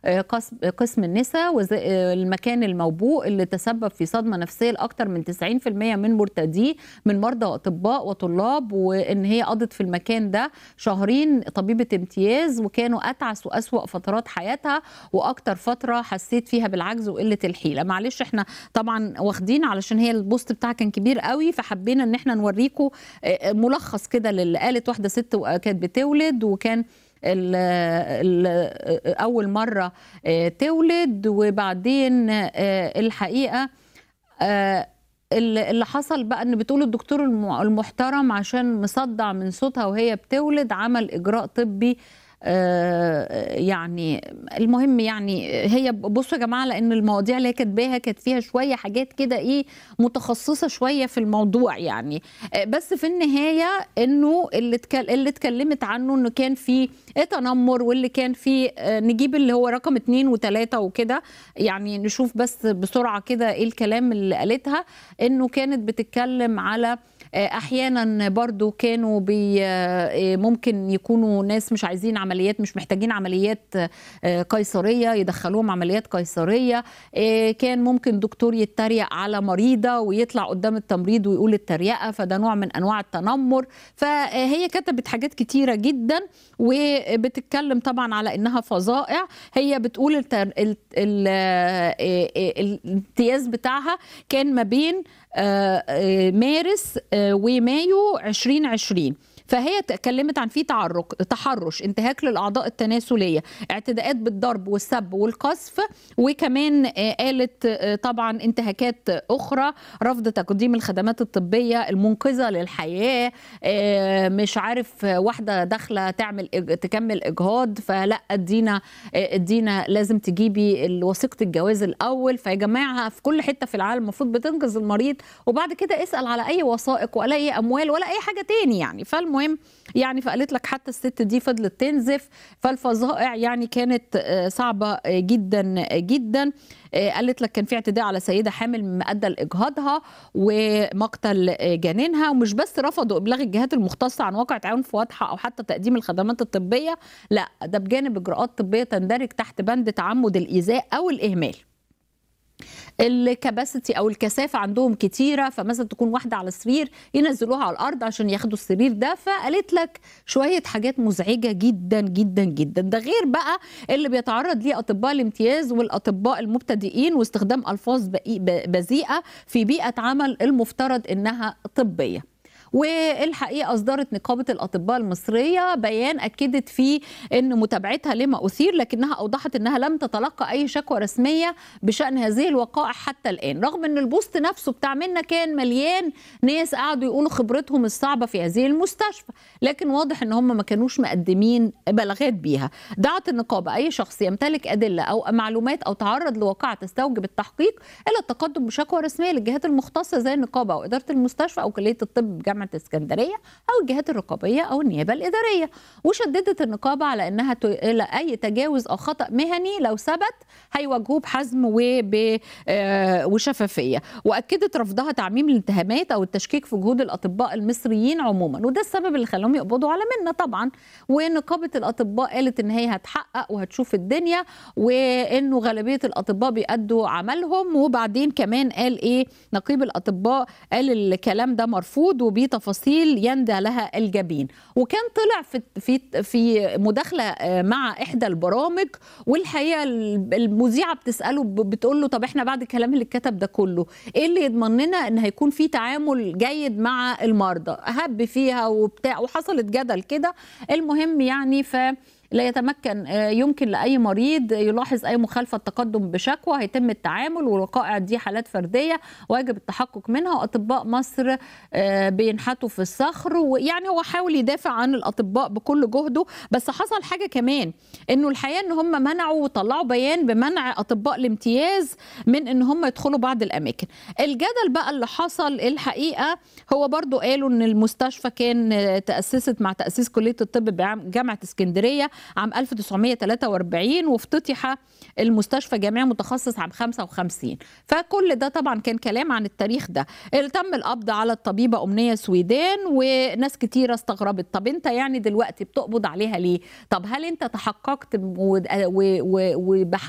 آه، قسم قسم النساء وز- آه، المكان الموبوء اللي تسبب في صدمه نفسيه لاكثر من 90% من مرتديه من مرضى واطباء وطلاب وان هي قضت في المكان ده شهرين طبيبه امتياز وكانوا اتعس واسوا فترات حياتها واكتر فتره حسيت فيها بالعجز وقله الحيله معلش احنا طبعا واخدين علشان هي البوست بتاعها كان كبير قوي فحبينا ان احنا نوريكم آه، ملخص كده للي قالت واحده ست كانت بتولد وكان ال ال اول مره آه، تولد وبعدين آه، الحقيقه آه، اللي اللي حصل بقى ان بتقول الدكتور الم- المحترم عشان مصدع من صوتها وهي بتولد عمل اجراء طبي آه، يعني المهم يعني هي بصوا يا جماعه لان المواضيع اللي هي كاتباها كانت فيها شويه حاجات كده ايه متخصصه شويه في الموضوع يعني آه، بس في النهايه انه اللي اتكل- اللي اتكلمت عنه انه كان في تنمر واللي كان في آه، نجيب اللي هو رقم اتنين وتلاته وكده يعني نشوف بس بسرعه كده ايه الكلام اللي قالتها انه كانت بتتكلم على آه، احيانا برضو كانوا بي آه، ممكن يكونوا ناس مش عايزين عمليات مش محتاجين عمليات آه، قيصريه يدخلوهم عمليات قيصريه آه، كان ممكن دكتور يتريق على مريضه ويطلع قدام التمريض ويقول التريقه فده نوع من انواع التنمر فهي كتبت حاجات كتيره جدا وبتتكلم طبعا على انها فظائع هي بتقول التر... ال... ال... آه، آه، الامتياز بتاعها كان ما بين آه، آه، مارس آه، ومايو 2020 فهي اتكلمت عن في تعرق تحرش انتهاك للاعضاء التناسليه اعتداءات بالضرب والسب والقذف وكمان آه، قالت آه، طبعا انتهاكات اخرى رفض تقديم الخدمات الطبيه المنقذه للحياه آه، مش عارف آه، واحده داخله تعمل إج- تكمل اجهاض فلا ادينا آه، ادينا لازم تجيبي وثيقه الجواز الاول فيا جماعه في كل حته في العالم المفروض بتنقذ المريض وبعد كده اسال على اي وثائق ولا اي اموال ولا اي حاجه تاني يعني فالمهم يعني فقالت لك حتى الست دي فضلت تنزف فالفظائع يعني كانت آه، صعبه آه، جدا آه، جدا آه، قالت لك كان في اعتداء على سيده حامل مما ادى لاجهاضها ومقتل آه، جنينها ومش بس رفضوا ابلاغ الجهات المختصه عن واقعه عنف واضحه او حتى تقديم الخدمات الطبيه لا ده بجانب اجراءات طبيه تندرج تحت بند تعمد الايذاء او الاهمال الكباسيتي او الكثافه عندهم كتيره فمثلا تكون واحده على سرير ينزلوها على الارض عشان ياخدوا السرير ده فقالت لك شويه حاجات مزعجه جدا جدا جدا ده غير بقى اللي بيتعرض ليه اطباء الامتياز والاطباء المبتدئين واستخدام الفاظ بقي- ب- بذيئه في بيئه عمل المفترض انها طبيه والحقيقه اصدرت نقابه الاطباء المصريه بيان اكدت فيه ان متابعتها لما اثير لكنها اوضحت انها لم تتلقى اي شكوى رسميه بشان هذه الوقائع حتى الان رغم ان البوست نفسه بتاع منا كان مليان ناس قعدوا يقولوا خبرتهم الصعبه في هذه المستشفى لكن واضح ان هم ما كانوش مقدمين بلاغات بيها دعت النقابه اي شخص يمتلك ادله او معلومات او تعرض لواقعه تستوجب التحقيق الى التقدم بشكوى رسميه للجهات المختصه زي النقابه او اداره المستشفى او كليه الطب بجامعه اسكندريه او الجهات الرقابيه او النيابه الاداريه وشددت النقابه على انها ت- الى اي تجاوز او خطا مهني لو ثبت هيواجهوه بحزم وب آه، وشفافيه واكدت رفضها تعميم الاتهامات او التشكيك في جهود الاطباء المصريين عموما وده السبب اللي خلاهم يقبضوا على منا طبعا ونقابه الاطباء قالت ان هي هتحقق وهتشوف الدنيا وانه غالبيه الاطباء بيأدوا عملهم وبعدين كمان قال ايه نقيب الاطباء قال الكلام ده مرفوض وبتفاصيل يندى لها الجبين وكان طلع في في في مداخله آه، مع احدى البرامج والحقيقه المذيعه بتساله ب- بتقول له طب احنا بعد الكلام اللي اتكتب ده كله ايه اللي يضمن لنا ان هيكون في تعامل جيد مع المرضى هب فيها وبتاع وحصلت جدل كده المهم يعني ف لا يتمكن آه، يمكن لاي مريض يلاحظ اي مخالفه التقدم بشكوى هيتم التعامل والوقائع دي حالات فرديه واجب التحقق منها واطباء مصر آه، بينحتوا في الصخر ويعني هو حاول يدافع عن الاطباء بكل جهده بس حصل حاجه كمان انه الحقيقه ان هم منعوا وطلعوا بيان بمنع اطباء الامتياز من ان هم يدخلوا بعض الاماكن الجدل بقى اللي حصل الحقيقه هو برضو قالوا ان المستشفى كان آه، تاسست مع تاسيس كليه الطب بجامعه اسكندريه عام 1943 وافتتح المستشفى جامعي متخصص عام 55 فكل ده طبعا كان كلام عن التاريخ ده تم القبض على الطبيبه امنيه سويدان وناس كتيره استغربت طب انت يعني دلوقتي بتقبض عليها ليه طب هل انت تحققت وبحثت